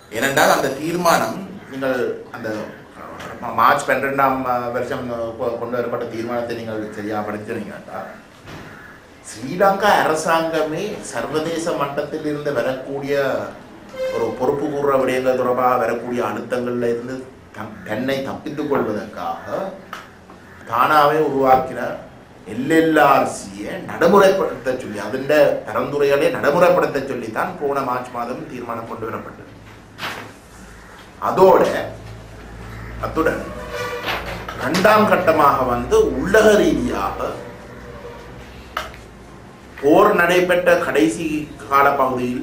ஏனென்றால் அந்த தீர்மானம் நீங்கள் அந்த அஹ், மார்ச் பன்னிரெண்டாம் அஹ், வருஷம் அஹ், கொ- கொண்டு வரப்பட்ட தீர்மானத்தை நீங்கள் சரியாக படிச்சிருந்தீங்கன்னா ஸ்ரீலங்கா அரசாங்கமே சர்வதேச மட்டத்தில் இருந்து வரக்கூடிய ஒரு பொறுப்பு கூறுற விடயங்கள் தொடர்பாக வரக்கூடிய அழுத்தங்கள்ல இருந்து தம்- தன்னை தப்பித்துக் கொள்வதற்காக தானாவே உருவாக்கின எல்எல்ஆர்சியை நடைமுறைப்படுத்த சொல்லி அதிண்ட பரந்துரைகளை நடைமுறைப்படுத்த சொல்லி தான் போன மார்ச் மாதம் தீர்மானம் கொண்டு வரப்பட்டது அதோட அத்துடன் இரண்டாம் கட்டமாக வந்து உள்ளக ரீதியாக போர் நடைபெற்ற கடைசி காலப்பகுதியில்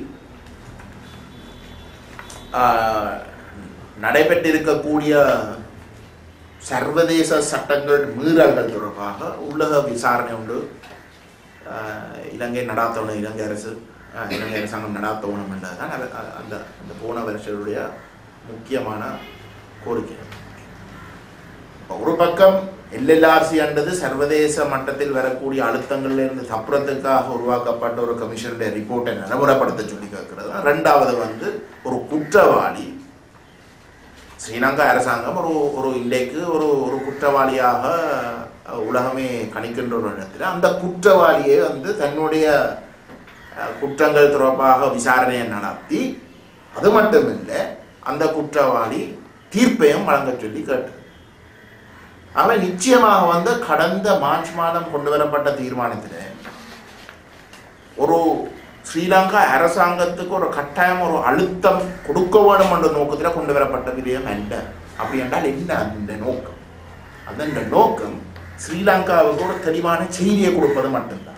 ஆஹ், நடைபெற்றிருக்கக்கூடிய சர்வதேச சட்டங்கள் மீறல்கள் தொடர்பாக உள்ளக விசாரணை உண்டு ஆஹ், இலங்கை நடாத்தவணும் இலங்கை அரசு ஆஹ், இலங்கை அரசாங்கம் நடாத்தவணும் என்றதுதான் அது- அ- அந்த அந்த போன வருஷத்துடைய முக்கியமான கோரிக்கை இப்ப ஒரு பக்கம் எல்எல்ஆர்சி என்றது சர்வதேச மட்டத்தில் வரக்கூடிய அழுத்தங்கள்ல இருந்து தப்புறத்துக்காக உருவாக்கப்பட்ட ஒரு கமிஷனுடைய ரிப்போர்ட்டை நடைமுறைப்படுத்த சொல்லி கேட்கிறது ரெண்டாவது வந்து ஒரு குற்றவாளி ஸ்ரீலங்கா அரசாங்கம் ஒரு ஒரு இன்றைக்கு ஒரு ஒரு குற்றவாளியாக அஹ், உலகமே கணிக்கின்ற ஒரு இடத்துல அந்த குற்றவாளியை வந்து தன்னுடைய அஹ், குற்றங்கள் தொடர்பாக விசாரணையை நடத்தி அது மட்டுமில்லை அந்த குற்றவாளி தீர்ப்பையும் வழங்க சொல்லி கேட்டு அவன் நிச்சயமாக வந்து கடந்த மார்ச் மாதம் கொண்டு வரப்பட்ட தீர்மானத்தில் ஒரு ஸ்ரீலங்கா அரசாங்கத்துக்கு ஒரு கட்டாயம் ஒரு அழுத்தம் கொடுக்க வேண்டும் என்ற நோக்கத்தில் கொண்டு வரப்பட்ட விடயம் அல்ல அப்படி என்றால் என்ன அந்த நோக்கம் அந்த நோக்கம் ஸ்ரீலங்காவுக்கு ஒரு தெளிவான செய்தியை கொடுப்பது மட்டும்தான்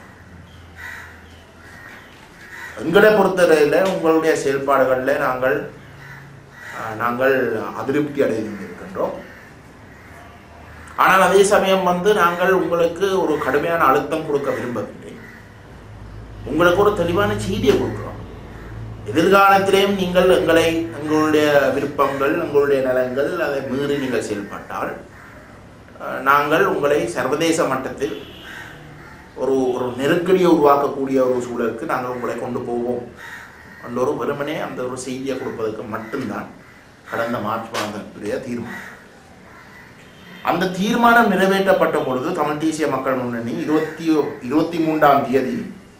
எங்களை பொறுத்தவரையில் உங்களுடைய செயல்பாடுகளில் நாங்கள் அஹ், நாங்கள் அதிருப்தி அடைந்திருக்கின்றோம் ஆனால் அதே சமயம் வந்து நாங்கள் உங்களுக்கு ஒரு கடுமையான அழுத்தம் கொடுக்க விரும்பவில்லை உங்களுக்கு ஒரு தெளிவான செய்தியை கொடுக்குறோம் எதிர்காலத்திலேயும் நீங்கள் எங்களை எங்களுடைய விருப்பங்கள் உங்களுடைய நலன்கள் அதை மீறி நீங்கள் செயல்பட்டால் அஹ், நாங்கள் உங்களை சர்வதேச மட்டத்தில் ஒரு ஒரு நெருக்கடியை உருவாக்கக்கூடிய ஒரு சூழலுக்கு நாங்கள் உங்களை கொண்டு போவோம் அந்த ஒரு வெறுமனே அந்த ஒரு செய்தியை கொடுப்பதற்கு மட்டும்தான் கடந்த மார்ச் மாதத்துடைய தீர்மானம் அந்த தீர்மானம் நிறைவேற்றப்பட்ட பொழுது தமிழ் தேசிய மக்கள் முன்னணி இருபத்தி இருபத்தி மூன்றாம் தேதி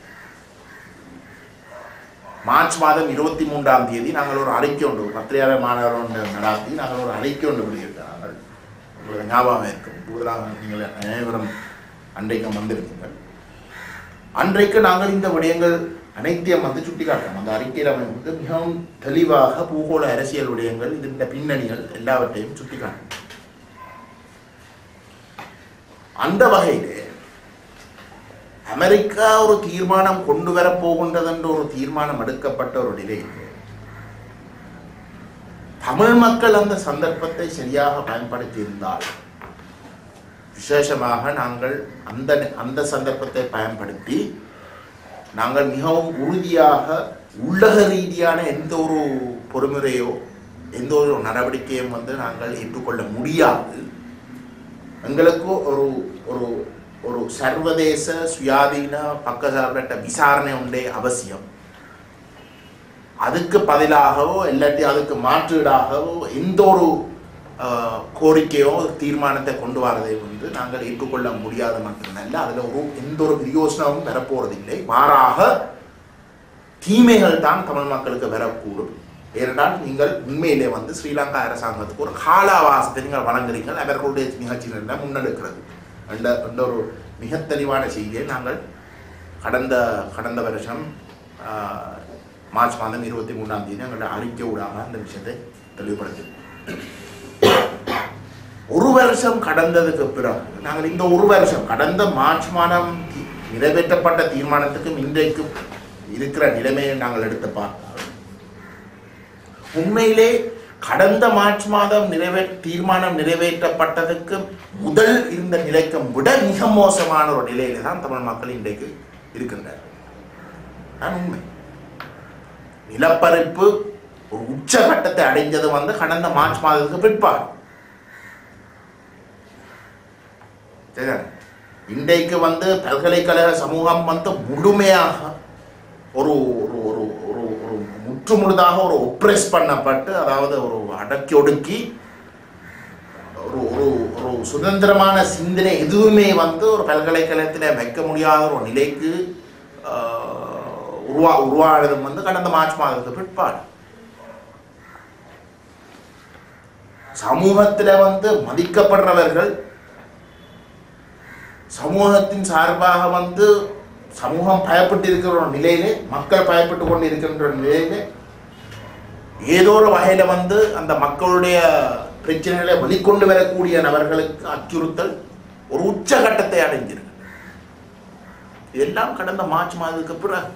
மார்ச் மாதம் இருபத்தி மூன்றாம் தேதி நாங்கள் ஒரு அறிக்கை ஒன்று பத்திரிகையாளர் மாணவர் ஒன்று நடாத்தி நாங்கள் ஒரு அறிக்கை ஒன்று வெளியிட்டோம் நாங்கள் உங்களுக்கு ஞாபகம் இருக்கும் கூடுதலாக நீங்கள் அனைவரும் அன்றைக்கு வந்திருந்தீங்கள் அன்றைக்கு நாங்கள் இந்த விடயங்கள் அனைத்தையும் வந்து சுட்டிக்காட்டோம் அந்த அறிக்கையில் வந்து மிகவும் தெளிவாக பூகோள அரசியல் விடயங்கள் இந்த பின்னணிகள் எல்லாவற்றையும் சுட்டிக்காட்டும் அந்த வகையிலே அமெரிக்கா ஒரு தீர்மானம் கொண்டு வரப் போகின்றது என்ற ஒரு தீர்மானம் எடுக்கப்பட்ட ஒரு நிலையிலே தமிழ் மக்கள் அந்த சந்தர்ப்பத்தை சரியாக பயன்படுத்தி இருந்தால் விசேஷமாக நாங்கள் அந்த அந்த சந்தர்ப்பத்தை பயன்படுத்தி நாங்கள் மிகவும் உறுதியாக உள்ளக ரீதியான எந்த ஒரு பொறுமுறையோ எந்த ஒரு நடவடிக்கையும் வந்து நாங்கள் ஏற்றுக்கொள்ள முடியாது எங்களுக்கு ஒரு ஒரு ஒரு சர்வதேச சுயாதீன பக்கசார்பற்ற விசாரணை உண்டே அவசியம் அதுக்கு பதிலாகவோ இல்லாட்டி அதுக்கு மாற்றீடாகவோ எந்த ஒரு ஆஹ், கோரிக்கையோ தீர்மானத்தை கொண்டு வரதை வந்து நாங்கள் ஏற்றுக்கொள்ள முடியாத மட்டுமல்ல அதில் ஒரு எந்த ஒரு பிரயோசனமும் வரப்போறதில்லை மாறாக தீமைகள் தான் தமிழ் மக்களுக்கு வரக்கூடும் ஏனென்றால் நீங்கள் உண்மையிலே வந்து ஸ்ரீலங்கா அரசாங்கத்துக்கு ஒரு கால அவகாசத்தை நீங்கள் வழங்குறீங்கள் அவர்களுடைய நிகழ்ச்சிகளில் முன்னெடுக்கிறது என்ற என்ற ஒரு மிக தெளிவான செய்தியை நாங்கள் கடந்த கடந்த வருஷம் ஆஹ், மார்ச் மாதம் இருபத்தி மூணாம் தேதி எங்களுடைய அறிக்கை ஊடாக அந்த விஷயத்தை தெளிவுபடுத்தி ஒரு வருஷம் கடந்ததுக்கு பிறகு நாங்கள் இந்த ஒரு வருஷம் கடந்த மார்ச் மாதம் தி- நிறைவேற்றப்பட்ட தீர்மானத்துக்கும் இன்றைக்கும் இருக்கிற நிலைமையை நாங்கள் எடுத்து பார்த்தால் உண்மையிலே கடந்த மார்ச் மாதம் நிறைவே தீர்மானம் நிறைவேற்றப்பட்டதுக்கு முதல் இருந்த நிலைக்கும் விட மிக மோசமான ஒரு நிலையில தான் தமிழ் மக்கள் இன்றைக்கு இருக்கின்றார்கள் அதான் உண்மை நிலப்பரப்பு ஒரு உச்சகட்டத்தை அடைஞ்சது வந்து கடந்த மார்ச் மாதத்துக்கு பிற்பாடு சரிதானே? இன்றைக்கு வந்து பல்கலைக்கழக சமூகம் வந்து முழுமையாக ஒரு ஒரு ஒரு ஒரு ஒரு முற்றுமுழுதாக ஒரு ஒப்ரெஸ் பண்ணப்பட்டு அதாவது ஒரு அடக்கி ஒடுக்கி ஒரு ஒரு ஒரு சுதந்திரமான சிந்தனை எதுவுமே வந்து ஒரு பல்கலைக்கழகத்தில் வைக்க முடியாத ஒரு நிலைக்கு ஆஹ், உருவா உருவானதும் வந்து கடந்த மார்ச் மாதத்துக்கு பிற்பாடு சமூகத்தில் வந்து மதிக்கப்படுறவர்கள் சமூகத்தின் சார்பாக வந்து சமூகம் பயப்பட்டு இருக்கிற ஒரு நிலையிலே மக்கள் பயப்பட்டு கொண்டு இருக்கின்ற நிலையிலே ஏதோ ஒரு வகையில வந்து அந்த மக்களுடைய பிரச்சனைகளை வெளிக்கொண்டு வரக்கூடிய நபர்களுக்கு அச்சுறுத்தல் ஒரு உச்சகட்டத்தை அடைஞ்சிருக்கு இதெல்லாம் கடந்த மார்ச் மாதத்துக்கு பிறகு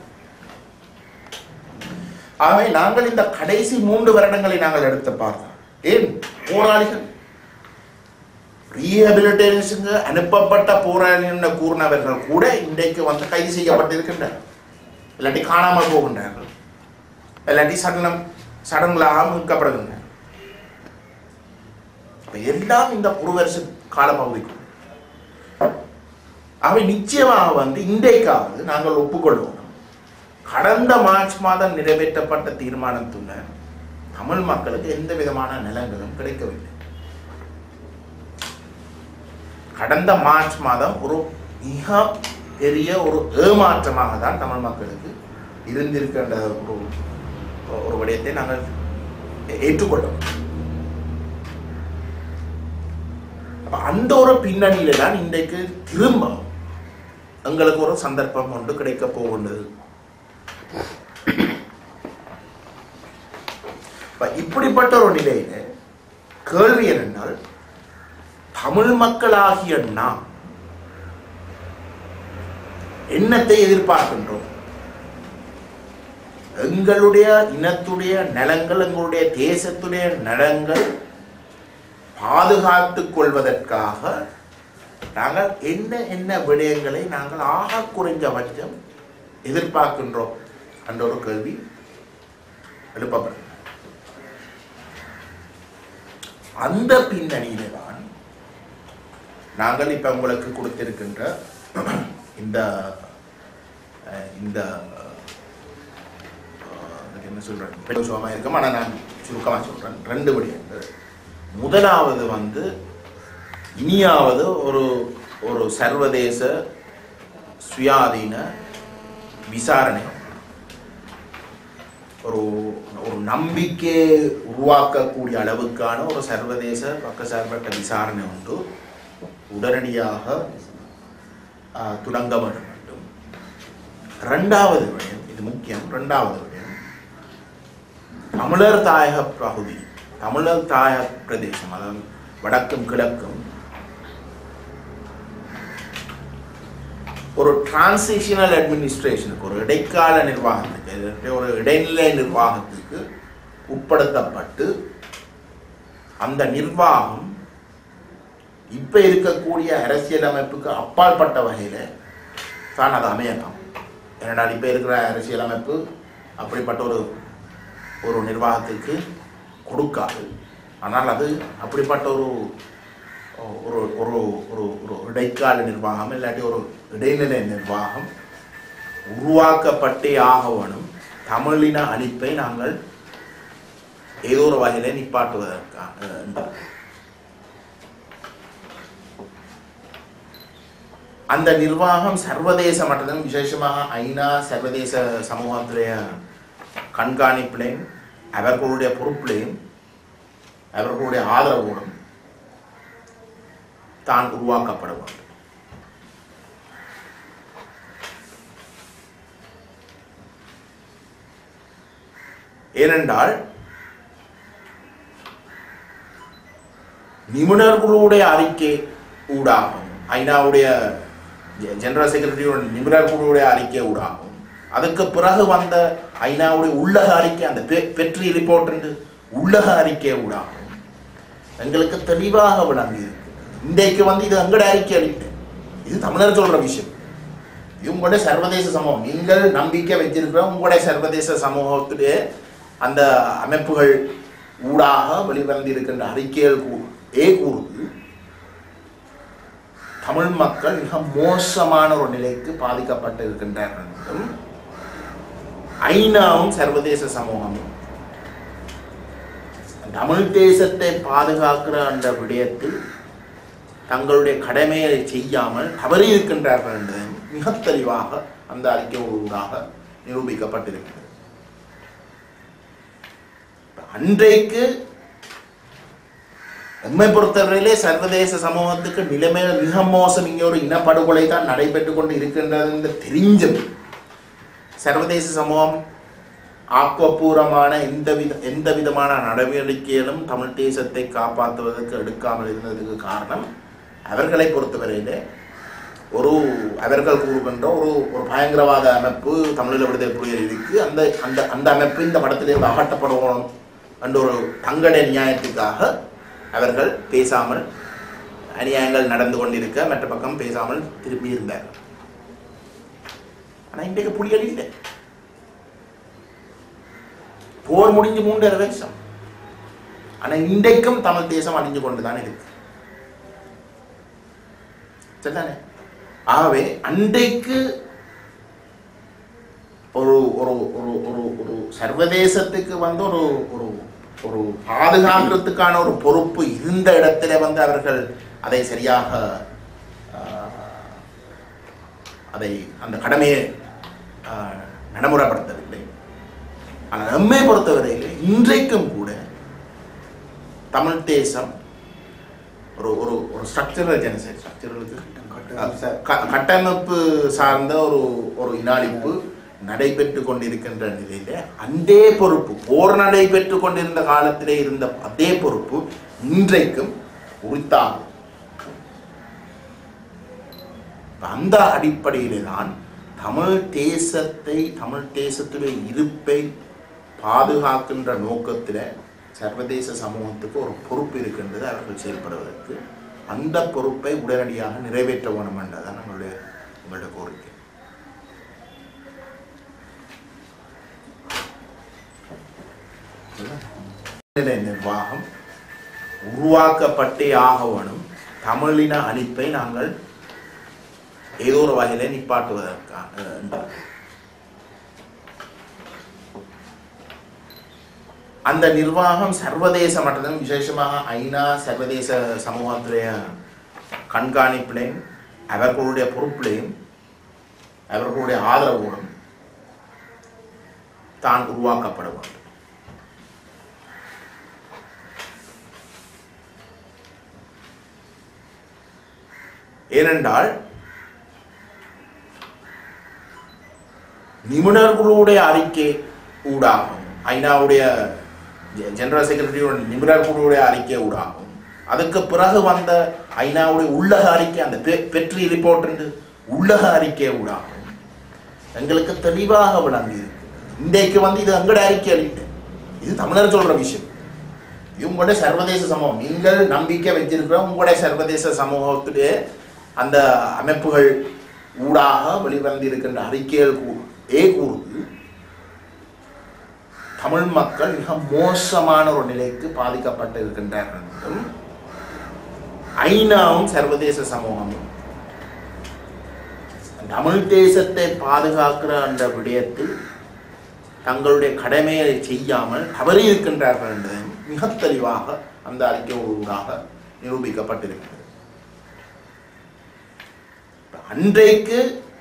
ஆகவே நாங்கள் இந்த கடைசி மூன்று வருடங்களை நாங்கள் எடுத்து பார்த்தோம் ஏன் போராளிகள் ரீஹபிலிட்டேஷனுக்கு அனுப்பப்பட்ட போராளிகள் கூறினவர்கள் கூட இன்றைக்கு வந்து கைது செய்யப்பட்டிருக்கின்றனர் இல்லாட்டி காணாமல் போகின்றார்கள் இல்லாட்டி சடலம் சடங்களாக மீட்கப்படுகின்றனர் அப்ப எல்லாம் இந்த ஒரு வருஷ காலப்பகுதிக்கு அவை நிச்சயமாக வந்து இன்றைக்காவது நாங்கள் ஒப்புக்கொள்வோம் கடந்த மார்ச் மாதம் நிறைவேற்றப்பட்ட தீர்மானத்துடன் தமிழ் மக்களுக்கு எந்த விதமான நிலங்களும் கிடைக்கவில்லை கடந்த மார்ச் மாதம் ஒரு மிக பெரிய ஒரு ஏமாற்றமாக தான் தமிழ் மக்களுக்கு இருந்திருக்கின்ற ஒரு ஒரு விடயத்தை நாங்கள் ஏற்றுக்கொள்ளும் அப்ப அந்த ஒரு பின்னணியில தான் இன்றைக்கு திரும்ப எங்களுக்கு ஒரு சந்தர்ப்பம் ஒன்று கிடைக்க போகின்றது அப்ப இப்படிப்பட்ட ஒரு நிலையில கேள்வி என்னென்றால் தமிழ் மக்களாகிய நாம் என்னத்தை எதிர்பார்க்கின்றோம் எங்களுடைய இனத்துடைய நலங்கள் எங்களுடைய தேசத்துடைய நலங்கள் பாதுகாத்துக் கொள்வதற்காக நாங்கள் என்ன என்ன விடயங்களை நாங்கள் ஆக குறைஞ்சபட்சம் எதிர்பார்க்கின்றோம் என்ற ஒரு கேள்வி எழுப்பப்படும் அந்த பின்னணியில தான் நாங்கள் இப்ப உங்களுக்கு கொடுத்திருக்கின்ற இந்த அஹ், இந்த அஹ், அதுக்கு என்ன சொல்றேன் பெருசுவமாக இருக்கும் ஆனால் நான் சுருக்கமாக சொல்றேன் ரெண்டு விடயங்கள் முதலாவது வந்து இனியாவது ஒரு ஒரு சர்வதேச சுயாதீன விசாரணை ஒரு ஒரு நம்பிக்கையை உருவாக்கக்கூடிய அளவுக்கான ஒரு சர்வதேச பக்கசார்பற்ற விசாரணை உண்டு உடனடியாக ஆஹ், தொடங்க வேண்டும் வேண்டும் ரெண்டாவது விடயம் இது முக்கியம் ரெண்டாவது விடயம் தமிழர் தாயக பகுதி தமிழர் தாயக பிரதேசம் அதாவது வடக்கும் கிழக்கும் ஒரு டிரான்சிஷனல் அட்மினிஸ்ட்ரேஷனுக்கு ஒரு இடைக்கால நிர்வாகத்துக்கு இல்லாட்டி ஒரு இடைநிலை நிர்வாகத்துக்கு உட்படுத்தப்பட்டு அந்த நிர்வாகம் இப்ப இருக்கக்கூடிய அரசியலமைப்புக்கு அப்பாற்பட்ட வகையில தான் அது அமையலாம் ஏனென்றால் இப்ப இருக்கிற அரசியலமைப்பு அப்படிப்பட்ட ஒரு ஒரு நிர்வாகத்துக்கு கொடுக்காது ஆனால் அது அப்படிப்பட்ட ஒரு ஒரு ஒரு ஒரு ஒரு இடைக்கால நிர்வாகம் இல்லாட்டி ஒரு இடைநிலை நிர்வாகம் உருவாக்கப்பட்டே ஆக வேணும் தமிழின அழிப்பை நாங்கள் ஏதோ ஒரு வகையில நிப்பாட்டுவதற்காக என்று. அந்த நிர்வாகம் சர்வதேச மட்டத்திலும் விசேஷமாக ஐநா சர்வதேச சமூகத்துடைய கண்காணிப்பிலையும் அவர்களுடைய பொறுப்பிலையும் அவர்களுடைய ஆதரவோடும் தான் உருவாக்கப்பட வேண்டும் ஏனென்றால் நிபுணர்களுடைய அறிக்கை ஊடாகும் ஐநாவுடைய ஜெனரல் செக்ரட்டரியோட நிபுணர் குழுவுடைய அறிக்கை ஊடாகும் அதுக்கு பிறகு வந்த ஐநாவுடைய உள்ளக அறிக்கை அந்த பெ- பெட்ரி ரிப்போர்ட் உள்ளக அறிக்கை ஊடாகும் எங்களுக்கு தெளிவாக விளங்கி இருக்கு இன்றைக்கு வந்து இது எங்கட அறிக்கை அளிக்க இது தமிழர் சொல்ற விஷயம் இது உங்களுடைய சர்வதேச சமூகம் நீங்கள் நம்பிக்கை வச்சிருக்கிற உங்களுடைய சர்வதேச சமூகத்துடைய அந்த அமைப்புகள் ஊடாக வெளிவந்து இருக்கின்ற அறிக்கைகள் கூ- ஏ கூறுது தமிழ் மக்கள் மிக மோசமான ஒரு நிலைக்கு பாதிக்கப்பட்டு இருக்கின்றார்கள் என்றும் ஐநாவும் சர்வதேச சமூகமும் தமிழ் தேசத்தை பாதுகாக்கிற அந்த விடயத்தில் தங்களுடைய கடமையை செய்யாமல் தவறி இருக்கின்றார்கள் என்பது மிக தெளிவாக அந்த அறிக்கை ஊடாக நிரூபிக்கப்பட்டிருக்கிறது அன்றைக்கு எம்மை பொறுத்தவரையிலே சர்வதேச சமூகத்துக்கு நிலைமை மிக மோசம் இங்கே ஒரு இனப்படுகொலை தான் நடைபெற்று கொண்டு இருக்கின்றது என்று தெரிஞ்சும் சர்வதேச சமூகம் ஆக்கப்பூர்வமான எந்த வித எந்த விதமான நடவடிக்கையிலும் தமிழ் தேசத்தை காப்பாற்றுவதற்கு எடுக்காமல் இருந்ததுக்கு காரணம் அவர்களை பொறுத்தவரையிலே ஒரு அவர்கள் கூறுகின்ற ஒரு ஒரு பயங்கரவாத அமைப்பு தமிழீழ விடுதலை புலிகள் இருக்கு அந்த அந்த அந்த அமைப்பு இந்த படத்திலிருந்து அகற்றப்படணும் என்ற ஒரு தங்கட நியாயத்துக்காக அவர்கள் பேசாமல் அநியாயங்கள் நடந்து கொண்டிருக்க மற்ற பக்கம் பேசாமல் திரும்பி இருந்தார்கள் ஆனால் இன்றைக்கு புலிகள் இல்லை போர் முடிஞ்சு மூன்றரை வருஷம் ஆனால் இன்றைக்கும் தமிழ் தேசம் அழிஞ்சு கொண்டு தான் இருக்கு சரிதானே ஆகவே அன்றைக்கு ஒரு ஒரு ஒரு ஒரு ஒரு சர்வதேசத்துக்கு வந்து ஒரு ஒரு ஒரு பாதுகாக்கிறதுக்கான ஒரு பொறுப்பு இருந்த இடத்துல வந்து அவர்கள் அதை சரியாக ஆஹ், அதை அந்த கடமையை ஆஹ், நடைமுறைப்படுத்தவில்லை ஆனால் நம்மை பொறுத்தவரையில் இன்றைக்கும் கூட தமிழ் தேசம் ஒரு ஒரு ஒரு ஸ்ட்ரக்சரல் ஜெனசைட் ஸ்ட்ரக்சரலுக்கு கட்டமைப்பு சார்ந்த ஒரு ஒரு இனாளிப்பு நடைபெற்று கொண்டிருக்கின்ற நிலையில அதே பொறுப்பு போர் நடைபெற்று கொண்டிருந்த காலத்திலே இருந்த அதே பொறுப்பு இன்றைக்கும் உரித்தாகும் அந்த அடிப்படையிலே தான் தமிழ் தேசத்தை தமிழ் தேசத்துடைய இருப்பை பாதுகாக்கின்ற நோக்கத்தில் சர்வதேச சமூகத்துக்கு ஒரு பொறுப்பு இருக்கின்றது அவர்கள் செயல்படுவதற்கு அந்த பொறுப்பை உடனடியாக நிறைவேற்ற வேணும் என்றதான் நம்மளுடைய உங்களுடைய கோரிக்கை நிலை நிர்வாகம் உருவாக்கப்பட்டே ஆக வேணும் தமிழின அழிப்பை நாங்கள் ஏதோ ஒரு வகையில நிப்பாட்டுவதற்காக என்றார். அந்த நிர்வாகம் சர்வதேச மட்டத்திலும் விசேஷமாக ஐநா சர்வதேச சமூகத்துடைய கண்காணிப்பிலையும் அவர்களுடைய பொறுப்பிலையும் அவர்களுடைய ஆதரவோடும் தான் உருவாக்கப்பட வேண்டும் ஏனென்றால் நிபுணர்களுடைய அறிக்கை ஊடாகும் ஐநாவுடைய ஜெ- ஜெனரல் செக்ரட்டரியோட நிபுணர் குழுவுடைய அறிக்கை ஊடாகும் அதுக்கு பிறகு வந்த ஐநாவுடைய உள்ளக அறிக்கை அந்த பெ- பெட்ரி ரிப்போர்ட் என்று உள்ளக அறிக்கை ஊடாகும் எங்களுக்கு தெளிவாக விளங்கி இருக்கு இன்றைக்கு வந்து இது எங்கட அறிக்கை அளிட்டு இது தமிழர் சொல்ற விஷயம் இது உங்களுடைய சர்வதேச சமூகம் நீங்கள் நம்பிக்கை வச்சிருக்கிற உங்களுடைய சர்வதேச சமூகத்துடைய அந்த அமைப்புகள் ஊடாக வெளிவந்திருக்கின்ற அறிக்கைகள் கூ- ஏ கூறுது தமிழ் மக்கள் மிக மோசமான ஒரு நிலைக்கு பாதிக்கப்பட்டு இருக்கின்றார்கள் என்றும் ஐநாவும் சர்வதேச சமூகமும் தமிழ் தேசத்தை பாதுகாக்கிற அந்த விடயத்தில் தங்களுடைய கடமையை செய்யாமல் தவறி இருக்கின்றார்கள் என்பது மிக தெளிவாக அந்த அறிக்கை ஊடாக நிரூபிக்கப்பட்டிருக்கிறது அன்றைக்கு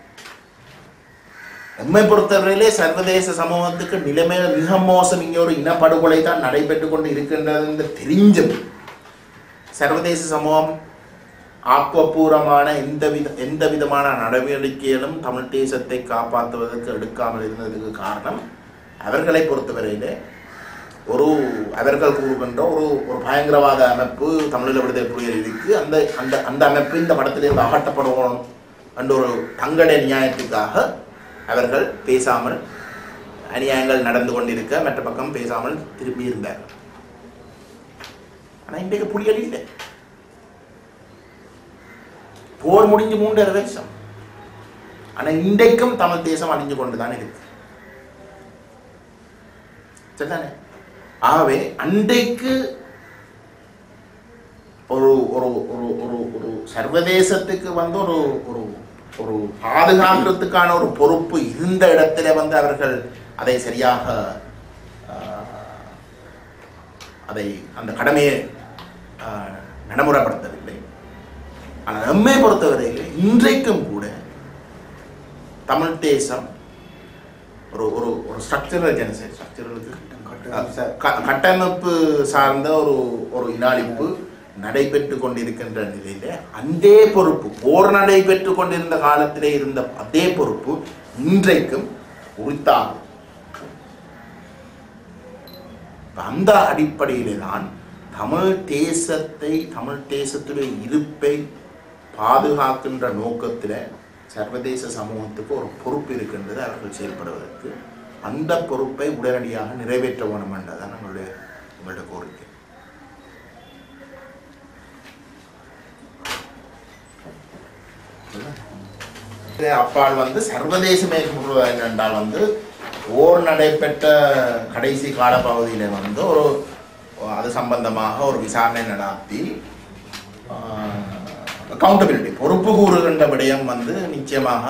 நம்மை பொறுத்தவரையிலே சர்வதேச சமூகத்துக்கு நிலைமை மிக மோசம் இங்கே ஒரு இனப்படுகொலை தான் நடைபெற்று கொண்டு இருக்கின்றது என்று தெரிஞ்சும் சர்வதேச சமூகம் ஆக்கப்பூர்வமான எந்த வித எந்த விதமான நடவடிக்கையிலும் தமிழ் தேசத்தை காப்பாற்றுவதற்கு எடுக்காமல் இருந்ததுக்கு காரணம் அவர்களை பொறுத்தவரையிலே ஒரு அவர்கள் கூறுகின்ற ஒரு ஒரு பயங்கரவாத அமைப்பு தமிழீழ விடுதலை புலிகள் இருக்கு அந்த அந்த அந்த அமைப்பு இந்த படத்திலிருந்து அகற்றப்படணும் என்ற ஒரு தங்கட நியாயத்துக்காக அவர்கள் பேசாமல் அநியாயங்கள் நடந்து கொண்டிருக்க மற்ற பக்கம் பேசாமல் திரும்பி இருந்தார்கள் ஆனால் இன்றைக்கு புலிகள் இல்லை போர் முடிஞ்சு மூன்றரை வருஷம் ஆனால் இன்றைக்கும் தமிழ் தேசம் அழிஞ்சு கொண்டு தான் இருக்கு சரிதானே ஆகவே அன்றைக்கு ஒரு ஒரு ஒரு ஒரு ஒரு சர்வதேசத்துக்கு வந்து ஒரு ஒரு ஒரு பாதுகாக்கிறதுக்கான ஒரு பொறுப்பு இருந்த இடத்துல வந்து அவர்கள் அதை சரியாக ஆஹ், அதை அந்த கடமையை ஆஹ், நடைமுறைப்படுத்தவில்லை ஆனால் நம்மை பொறுத்தவரையில் இன்றைக்கும் கூட தமிழ் தேசம் ஒரு ஒரு ஒரு ஸ்ட்ரக்சரல் ஜெனசைட் ஸ்ட்ரக்சரலுக்கு கட்டமைப்பு சார்ந்த ஒரு ஒரு இனாளிப்பு நடைபெற்று கொண்டிருக்கின்ற நிலையில அதே பொறுப்பு போர் நடைபெற்று கொண்டிருந்த காலத்திலே இருந்த அதே பொறுப்பு இன்றைக்கும் உரித்தாகும் இப்ப அந்த அடிப்படையிலே தான் தமிழ் தேசத்தை தமிழ் தேசத்துடைய இருப்பை பாதுகாக்கின்ற நோக்கத்தில் சர்வதேச சமூகத்துக்கு ஒரு பொறுப்பு இருக்கின்றது அவர்கள் செயல்படுவதற்கு அந்த பொறுப்பை உடனடியாக நிறைவேற்ற வேணும் என்றதான் நம்மளுடைய உங்களுடைய கோரிக்கை இதே அப்பால் வந்து சர்வதேசமே சொல்றது என்னென்றால் வந்து போர் நடைபெற்ற கடைசி காலப்பகுதியில் வந்து ஒரு அது சம்பந்தமாக ஒரு விசாரணை நடாத்தி அக்கௌண்டபிலிட்டி பொறுப்பு கூறுகின்ற விடயம் வந்து நிச்சயமாக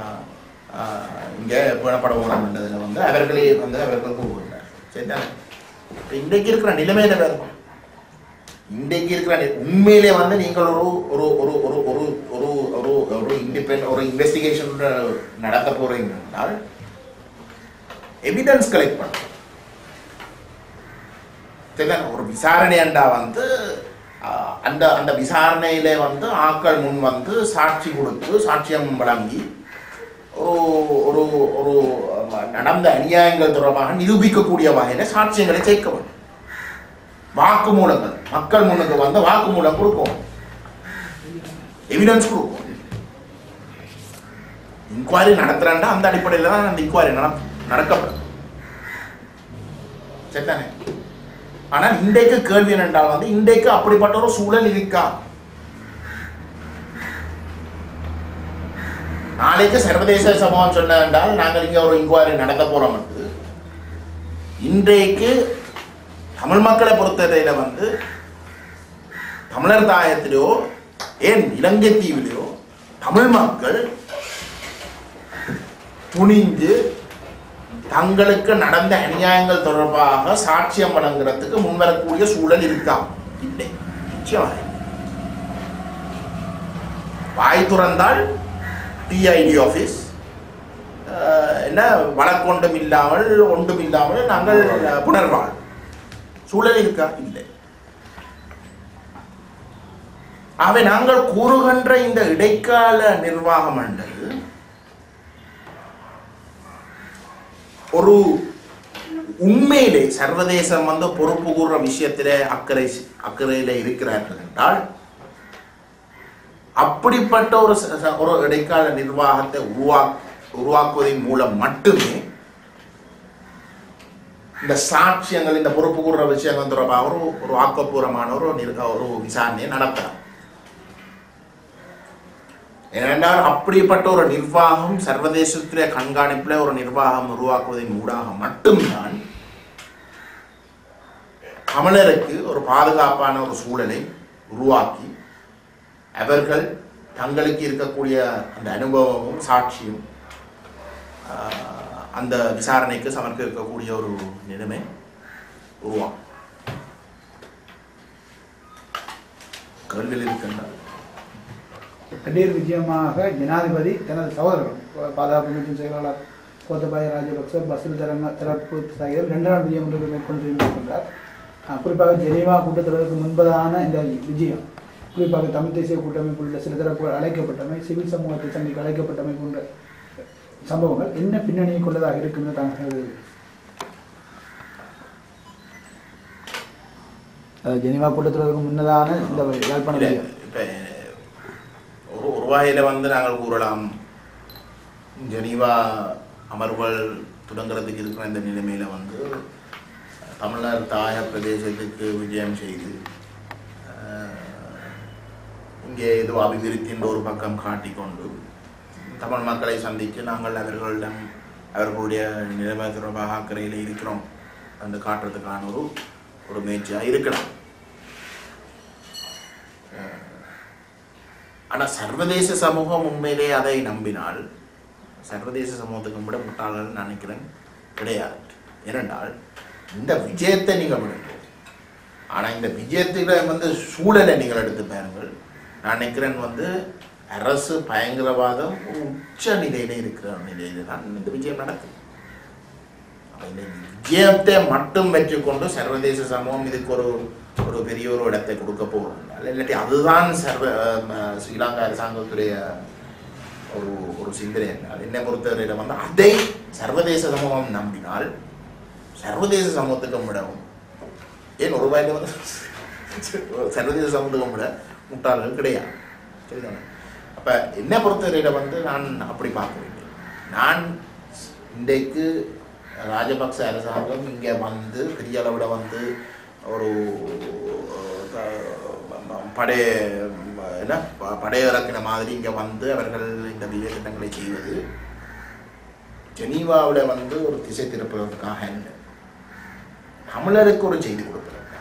இங்கே பேணப்பட வேண்டும்ன்றதில் வந்து அவர்களே வந்து அவர்கள் கூறுகின்றனர் சரிதானே இப்போ இன்றைக்கு இருக்கிற நிலைமையில வேறு இன்றைக்கு இருக்கிற நி- உண்மையிலே வந்து நீங்கள் ஒரு ஒரு ஒரு ஒரு ஒரு ஒரு ஒரு ஒரு இண்டிபெண்ட் ஒரு இன்வெஸ்டிகேஷன் நடத்த போறீங்க என்றால் எவிடன்ஸ் கலெக்ட் பண்ண சரிதானே ஒரு விசாரணைண்டா வந்து ஆஹ், அந்த அந்த விசாரணையில வந்து ஆட்கள் முன் வந்து சாட்சி கொடுத்து சாட்சியம் வழங்கி ஒரு ஒரு ஒரு அஹ், நடந்த அநியாயங்கள் தொடர்பாக நிரூபிக்கக்கூடிய வகையில சாட்சியங்களை சேர்க்க வேண்டும் வாக்குமூலங்கள் மக்கள் முன்னுக்கு வந்து வாக்குமூலம் கொடுக்கும் எவிடன்ஸ் கொடுக்கும் இன்கொயரி நடத்துறேன்டா அந்த அடிப்படையில் தான் அந்த இன்கொயரி நட நடக்கப்படும் சரிதானே ஆனால் இன்றைக்கு கேள்வி என்னென்றால் வந்து இன்றைக்கு அப்படிப்பட்ட ஒரு சூழல் இருக்கா நாளைக்கு சர்வதேச சமூகம் சொன்ன என்றால் நாங்கள் இங்கே ஒரு இன்கொயரி நடத்த போறோம் என்று இன்றைக்கு தமிழ் மக்களை பொறுத்தவரையில வந்து தமிழர் தாயத்திலோ ஏன் இலங்கை தீவிலையோ தமிழ் மக்கள் துணிந்து தங்களுக்கு நடந்த அநியாயங்கள் தொடர்பாக சாட்சியம் வழங்குறதுக்கு முன்வரக்கூடிய சூழல் இருக்கா இல்லை நிச்சயமாக இல்லை. வாய் துறந்தால் டிஐடி ஆஃபீஸ் என்ன வழக்கொண்டும் இல்லாமல் ஒன்றும் இல்லாமல் நாங்கள் அஹ், புனர்வாழ் சூழல் இருக்கா இல்லை ஆகவே நாங்கள் கூறுகின்ற இந்த இடைக்கால நிர்வாக மண்டல் ஒரு உண்மையிலே சர்வதேசம் வந்து பொறுப்பு கூறுற விஷயத்திலே அக்கறை அக்கறையில இருக்கிறார்கள் என்றால் அப்படிப்பட்ட ஒரு ச- ச- ஒரு இடைக்கால நிர்வாகத்தை உருவா உருவாக்குவதன் மூலம் மட்டுமே இந்த சாட்சியங்கள் இந்த பொறுப்பு கூறுற விஷயங்கள் தொடர்பாக ஒரு ஒரு ஆக்கப்பூர்வமான ஒரு நிர்- ஒரு விசாரணையை நடத்தலாம் ஏனென்றால் அப்படிப்பட்ட ஒரு நிர்வாகம் சர்வதேசத்திலே கண்காணிப்பில் ஒரு நிர்வாகம் உருவாக்குவதன் ஊடாக மட்டும்தான் தமிழருக்கு ஒரு பாதுகாப்பான ஒரு சூழலை உருவாக்கி அவர்கள் தங்களுக்கு இருக்கக்கூடிய அந்த அனுபவமும் சாட்சியும் ஆஹ், அந்த விசாரணைக்கு சமர்ப்பிக்கக்கூடிய ஒரு நிலைமை உருவாகும் கேள்வியில் இருக்கின்றார் திடீர் விஜயமாக ஜனாதிபதி தனது சகோதரர்கள் பாதுகாப்பு அமைச்சின் செயலாளர் கோத்தபாய ராஜபக்ச பசில் தரங்க தரப்பு சாகியர் ரெண்டு நாள் விஜயம் ஒன்று மேற்கொண்டு இருக்கின்றார் அஹ் குறிப்பாக ஜெனீவா கூட்டத்தொடருக்கு முன்பதான இந்த விஜயம் குறிப்பாக தமிழ் தேசிய கூட்டமைப்பு உள்ள சில தரப்புகள் அழைக்கப்பட்டமை சிவில் சமூகத்தை சந்திக்க அழைக்கப்பட்டமை போன்ற சம்பவங்கள் என்ன பின்னணியை கொண்டதாக இருக்குன்னு தாங்கள் அஹ் ஜெனீவா கூட்டத்தொடருக்கு முன்னதான இந்த யாழ்ப்பாண இல்ல, விஜயம் இப்ப ஒரு ஒரு வகையில் வந்து நாங்கள் கூறலாம் ஜெனீவா அமர்வுகள் தொடங்குறதுக்கு இருக்கிற இந்த நிலைமையில வந்து தமிழர் தாய பிரதேசத்துக்கு விஜயம் செய்து அஹ், இங்கே ஏதோ அபிவிருத்தின்ற ஒரு பக்கம் காட்டிக்கொண்டு தமிழ் மக்களை சந்தித்து நாங்கள் அவர்களிடம் அவர்களுடைய நிலைமை தொடர்பாக அக்கறையில் இருக்கிறோம் என்று காட்டுறதுக்கான ஒரு ஒரு முயற்சியாக இருக்கலாம் ஆனால் சர்வதேச சமூகம் உண்மையிலே அதை நம்பினால் சர்வதேச சமூகத்துக்கு விட முட்டாளர்கள் நினைக்கிறேன் கிடையாது ஏனென்றால் இந்த விஜயத்தை நீங்கள் விடுங்க ஆனால் இந்த விஜயத்தில் வந்து சூழலை நீங்கள் எடுத்து பாருங்கள் நான் நினைக்கிறேன் வந்து அரசு பயங்கரவாதம் ஒரு உச்ச நிலையில இருக்கிற நிலையில தான் இந்த விஜயம் நடக்குது அப்ப இந்த விஜயத்தை மட்டும் வச்சுக்கொண்டு சர்வதேச சமூகம் இதுக்கு ஒரு ஒரு பெரிய ஒரு இடத்தை கொடுக்க போகிறோம் இல்லாட்டி அதுதான் சர்வ அஹ், ஸ்ரீலங்கா அரசாங்கத்துடைய ஒரு ஒரு சிந்தனை என்றால் என்னை பொறுத்தவரையில் வந்து அதை சர்வதேச சமூகம் நம்பினால் சர்வதேச சமூகத்துக்கும் விடவும் ஏன் ஒரு ரூபாயில வந்து சர்வதேச சமூகத்துக்கும் விட முட்டாள்கள் கிடையாது சரிதானே அப்போ என்னை பொறுத்தவரையில் வந்து நான் அப்படி பார்க்க வேண்டியது நான் இன்றைக்கு ராஜபக்ச அரசாங்கம் இங்கே வந்து பெரிய அளவில் வந்து ஒரு அஹ், படை என்ன ப- படையிறக்கின மாதிரி இங்கே வந்து அவர்கள் இந்த விஜய திட்டங்களை செய்வது ஜெனீவாவில் வந்து ஒரு திசை திருப்புவதற்காக இல்லை தமிழருக்கு ஒரு செய்தி கொடுப்பதற்காக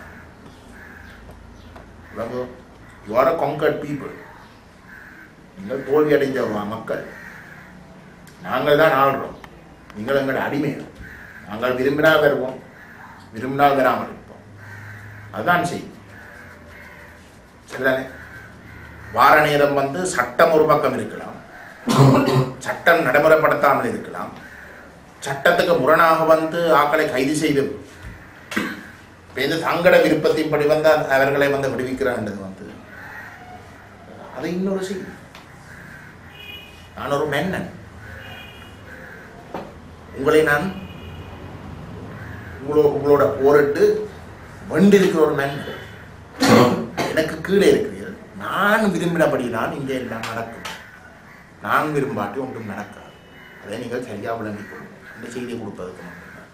you are a conquered people நீங்கள் தோல்வி அடைஞ்ச வ- மக்கள் நாங்கள் தான் ஆள்றோம் நீங்கள் எங்கள் அடிமைகள் நாங்கள் விரும்பினால் வருவோம் விரும்பினால் வராமல் இருப்போம் அதுதான் செய்தி சரிதானே வார நேரம் வந்து சட்டம் ஒரு பக்கம் இருக்கலாம் சட்டம் நடைமுறைப்படுத்தாமல் இருக்கலாம் சட்டத்துக்கு முரணாக வந்து ஆக்களை கைது செய்து இப்ப இந்த தங்கட விருப்பத்தின்படி வந்து அந்த- அவர்களை வந்து விடுவிக்கிறான்றது வந்து அது இன்னொரு செய்தி நான் ஒரு மென்னன் உங்களை நான் உங்களோட உங்களோட போரிட்டு வெண்டிருக்கிற ஒரு மன்னன் எனக்கு கீழே இருக்கிறீர்கள் நான் விரும்பினபடிதான் இங்கே எல்லாம் நடக்கும் நான் விரும்பாட்டி ஒன்றும் நடக்காது அதை நீங்கள் சரியா விளங்கிக் கொள்ளுங்கள் இந்த செய்தியை கொடுப்பதற்கு மட்டும்தான்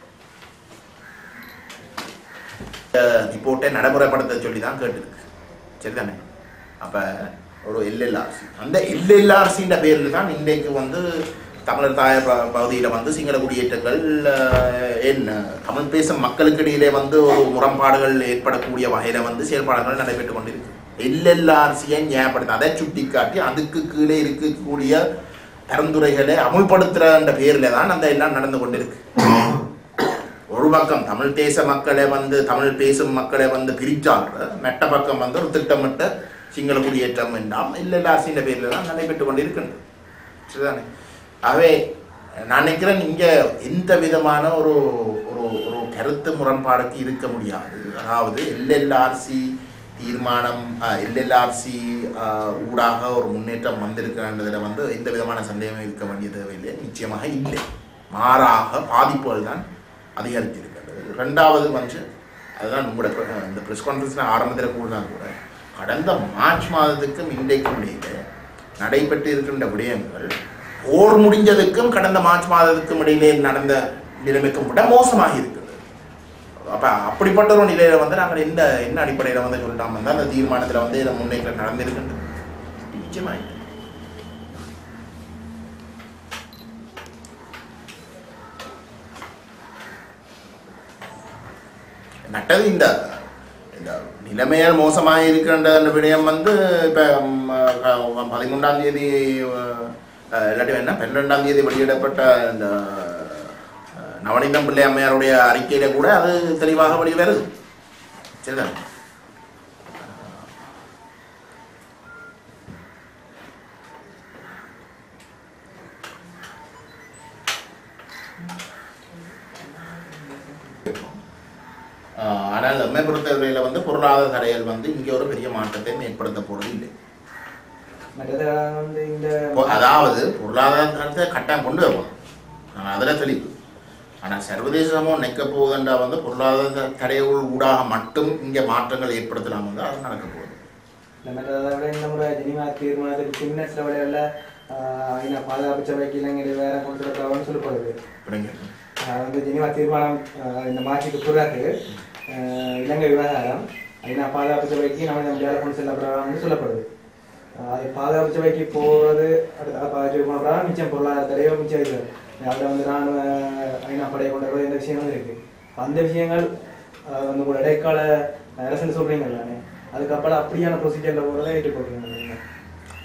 ரிப்போர்ட்டை நடைமுறைப்படுத்த சொல்லி தான் கேட்டுருக்கு சரிதானே அப்போ ஒரு எல்எல்ஆர்சி அந்த எல்எல்ஆர்சின்ற பேரில் தான் இன்றைக்கு வந்து தமிழர் தாய ப பகுதியில் வந்து சிங்கள குடியேற்றங்கள் அஹ், என்ன தமிழ் பேசும் மக்களுக்கு இடையிலே வந்து ஒரு முரண்பாடுகள் ஏற்படக்கூடிய வகையில் வந்து செயல்பாடுகள் நடைபெற்று கொண்டிருக்கு எல்எல்ஆர்சியை ஞாபகப்படுத்த அதை சுட்டிக்காட்டி அதுக்கு கீழே இருக்கக்கூடிய பரிந்துரைகளை அமுல்படுத்துகிற பேரில் தான் அந்த எல்லாம் நடந்து கொண்டிருக்கு ஒரு பக்கம் தமிழ் தேச மக்களை வந்து தமிழ் பேசும் மக்களை வந்து பிரிச்சாடுற மெட்ட பக்கம் வந்து ஒரு திட்டமிட்ட சிங்கள குடியேற்றம் என்றாம் இல்லை அரசின் பேரில் தான் நடைபெற்று கொண்டிருக்கின்றது சரிதானே ஆகவே நான் நினைக்கிறேன் இங்கே எந்த விதமான ஒரு ஒரு ஒரு கருத்து முரண்பாடுக்கு இருக்க முடியாது அதாவது எல்எல்ஆர்சி தீர்மானம் எல்எல்ஆர்சி ஊடாக ஒரு முன்னேற்றம் வந்திருக்கிறன்றதில் வந்து எந்த விதமான சந்தேகம் இருக்க வேண்டிய தேவையில்லை நிச்சயமாக இல்லை மாறாக பாதிப்புகள் தான் அதிகரித்திருக்கின்றது ரெண்டாவது வந்து அதுதான் உங்களோட pre- இந்த ப்ரெஸ் கான்ஃபரன்ஸில் ஆரம்பத்தில் கூடனா கூட கடந்த மார்ச் மாதத்துக்கும் இன்றைக்கும் இடையில நடைபெற்று இருக்கின்ற விடயங்கள் போர் முடிஞ்சதுக்கும் கடந்த மார்ச் மாதத்துக்கும் இடையிலே நடந்த நிலைமைக்கும் விட மோசமாக இருக்கிறது அப்போ அப்படிப்பட்ட ஒரு நிலையில வந்து நாங்கள் எந்த என்ன அடிப்படையில் வந்து சொல்லலாம் வந்து அந்த தீர்மானத்தில் வந்து இதை முன்னேற்றம் நடந்திருக்கின்றது நிச்சயமாக இல்லை. நட்டது இந்த இந்த நிலைமையால் மோசமாக இருக்கின்ற அந்த விடயம் வந்து இப்போ பதிமூன்றாம் தேதி அஹ், இல்லாட்டி என்ன பன்னிரெண்டாம் தேதி வெளியிடப்பட்ட இந்த அஹ், நவநீதம் பிள்ளை அம்மையாருடைய அறிக்கையில கூட அது தெளிவாக வெளியே வருது சரிதான் ஆஹ் ஆனால் எம்மை பொறுத்தவரையில் வந்து பொருளாதார தடைகள் வந்து இங்கே ஒரு பெரிய மாற்றத்தை ஏற்படுத்த போறது இல்லை மற்றது வந்து இந்த பொ- அதாவது பொருளாதாரத்தை கட்டாயம் கொண்டு வருவோம் நான் அதில் தெளிவு ஆனால் சர்வதேச சமூகம் நிற்க போகுதுன்றா வந்து பொருளாதார தடைகள் ஊடாக மட்டும் இங்கே மாற்றங்கள் ஏற்படுத்தலாம் வந்து அது நடக்க போகுது இந்த மற்றதை விட இந்த முறை ஜெனிவா தீர்மானத்துக்கு சின்ன லெவலில் ஐநா பாதுகாப்பு சபைக்கு இலங்கை வேற கொண்டு வரலாம்னு சொல்லப்படுது அப்படிங்க ஆஹ் வந்து ஜெனிவா தீர்மானம் ஆஹ் இந்த மார்ச்சுக்கு பிறகு ஆஹ் இலங்கை விவகாரம் ஐநா பாதுகாப்பு சபைக்கு நம்ம நம்மளால கொண்டு செல்லப்படலாம்னு சொல்லப்படுது ஆஹ் அது பாதுகாப்பு சபைக்கு போகிறது அடுத்த பாதுகாப்பு போனப்படா மிச்சம் பொருளாதார தடையோ மிச்சம் இருக்கு அதில் வந்து ராணுவ ஐநா படையை கொண்டு வர இந்த விஷயங்கள் இருக்கு அந்த விஷயங்கள் ஆஹ் வந்து உங்களோட இடைக்கால அரசுன்னு சொல்றீங்க தானே அதுக்கப்புறம் அப்படியான ப்ரொசீஜரில் போகிறத ஏற்றுக்கொள்றீங்க நீங்க.